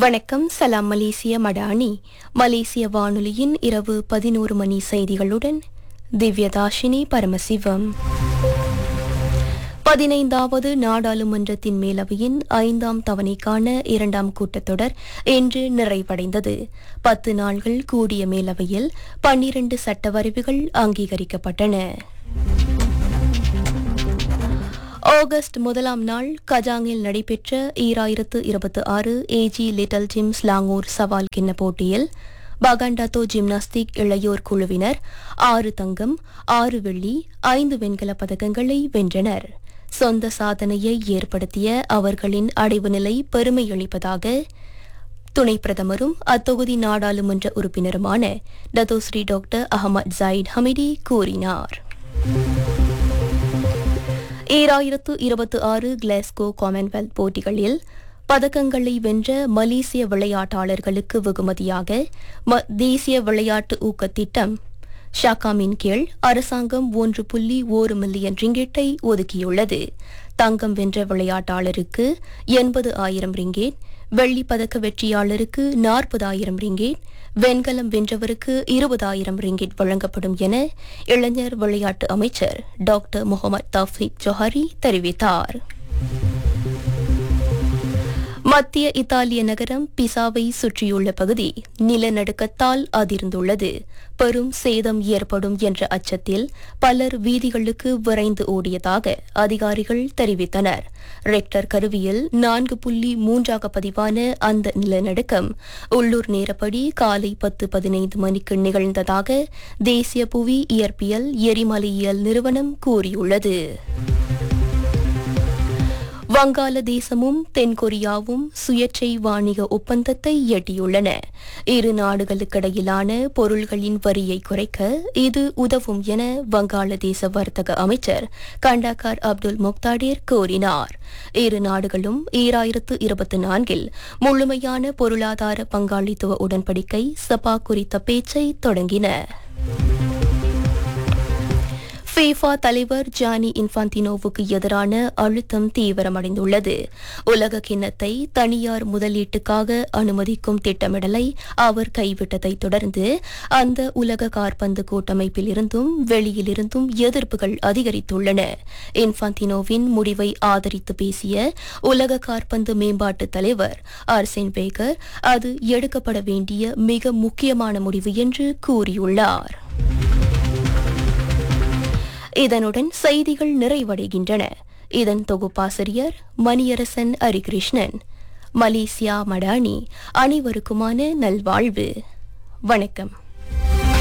வணக்கம் சலாம் மலேசிய மடானி மலேசிய வானொலியின் இரவு பதினோரு மணி செய்திகளுடன் திவ்யதாஷினி பரமசிவம் பதினைந்தாவது நாடாளுமன்றத்தின் மேலவையின் ஐந்தாம் தவணைக்கான இரண்டாம் கூட்டத்தொடர் இன்று நிறைவடைந்தது பத்து நாள்கள் கூடிய மேலவையில் பன்னிரண்டு சட்ட வரைவுகள் அங்கீகரிக்கப்பட்டன ஆகஸ்ட் முதலாம் நாள் கஜாங்கில் நடைபெற்ற ஈராயிரத்து இருபத்தி ஆறு ஏஜி லிட்டில் ஜிம் ஸ்லாங்கூர் சவால் கிண்ண போட்டியில் பகாண்டாத்தோ ஜிம்னாஸ்டிக் இளையோர் குழுவினர் ஆறு தங்கம் ஆறு வெள்ளி ஐந்து வெண்கலப் பதக்கங்களை வென்றனர் சொந்த சாதனையை ஏற்படுத்திய அவர்களின் அடைவு நிலை பெருமையளிப்பதாக துணை பிரதமரும் அத்தொகுதி நாடாளுமன்ற உறுப்பினருமான Datuk Seri doctor Ahmad Zahid Hamidi கூறினார் ஈராயிரத்து இருபத்தி ஆறு கிளாஸ்கோ காமன்வெல்த் போட்டிகளில் பதக்கங்களை வென்ற மலேசிய விளையாட்டாளர்களுக்கு வெகுமதியாக ம- தேசிய விளையாட்டு ஊக்கத் திட்டம் ஷாக்காமின் கீழ் அரசாங்கம் ஒன்று புள்ளி ஒரு மில்லியன் ரிங்கெட்டை ஒதுக்கியுள்ளது தங்கம் வென்ற விளையாட்டாளருக்கு எண்பது ஆயிரம் ரிங்கேட் வெள்ளிப் பதக்க வெற்றியாளருக்கு நாற்பதாயிரம் ரிங்கேட் வெண்கலம் வென்றவருக்கு இருபதாயிரம் ரிங்கிட் வழங்கப்படும் என இளைஞர் விளையாட்டு அமைச்சர் டாக்டர் முகமது தஃபீக் ஜொஹாரி தெரிவித்தார் மத்திய இத்தாலிய நகரம் பிசாவை சுற்றியுள்ள பகுதி நிலநடுக்கத்தால் அதிர்ந்துள்ளது பெரும் சேதம் ஏற்படும் என்ற அச்சத்தில் பலர் வீதிகளுக்கு விரைந்து ஓடியதாக அதிகாரிகள் தெரிவித்தனர் ரெக்டர் கருவியில் நான்கு புள்ளி மூன்றாக பதிவான அந்த நிலநடுக்கம் உள்ளூர் நேரப்படி காலை பத்து பதினைந்து மணிக்கு நிகழ்ந்ததாக தேசிய புவி இயற்பியல் எரிமலையியல் நிறுவனம் கூறியுள்ளது வங்காளதேசமும் தென்கொரியாவும் சுயேட்சை வாணிக ஒப்பந்தத்தை எட்டியுள்ளன இரு நாடுகளுக்கிடையிலான பொருள்களின் வரியை குறைக்க இது உதவும் என வங்காளதேச வர்த்தக அமைச்சர் கண்டாக்கார் அப்துல் முக்தாடிர் கூறினார் இரு நாடுகளும் ஈராயிரத்து இருபத்தி நான்கில் முழுமையான பொருளாதார பங்காளித்துவ உடன்படிக்கை சபா குறித்த பேச்சை தொடங்கின ஃபீஃபா தலைவர் ஜானி இன்ஃபான்டினோவுக்கு எதிரான அழுத்தம் தீவிரமடைந்துள்ளது உலக கிண்ணத்தை தனியார் முதலீட்டுக்காக அனுமதிக்கும் திட்டமிடலை அவர் கைவிட்டதை தொடர்ந்து அந்த உலக காற்பந்து கூட்டமைப்பில் இருந்தும் வெளியிலிருந்தும் எதிர்ப்புகள் அதிகரித்துள்ளன இன்ஃபான்டினோவின் முடிவை ஆதரித்து பேசிய உலக காற்பந்து மேம்பாட்டு தலைவர் ஆர்சென் பேகர் அது எடுக்கப்பட வேண்டிய மிக முக்கியமான முடிவு என்று கூறியுள்ளார் இதனுடன் செய்திகள் நிறைவடைகின்றன இதன் தொகுப்பாசிரியர் மணியரசன் ஹரிகிருஷ்ணன் மலேசியா மடானி அனைவருக்குமான நல்வாழ்வு வணக்கம்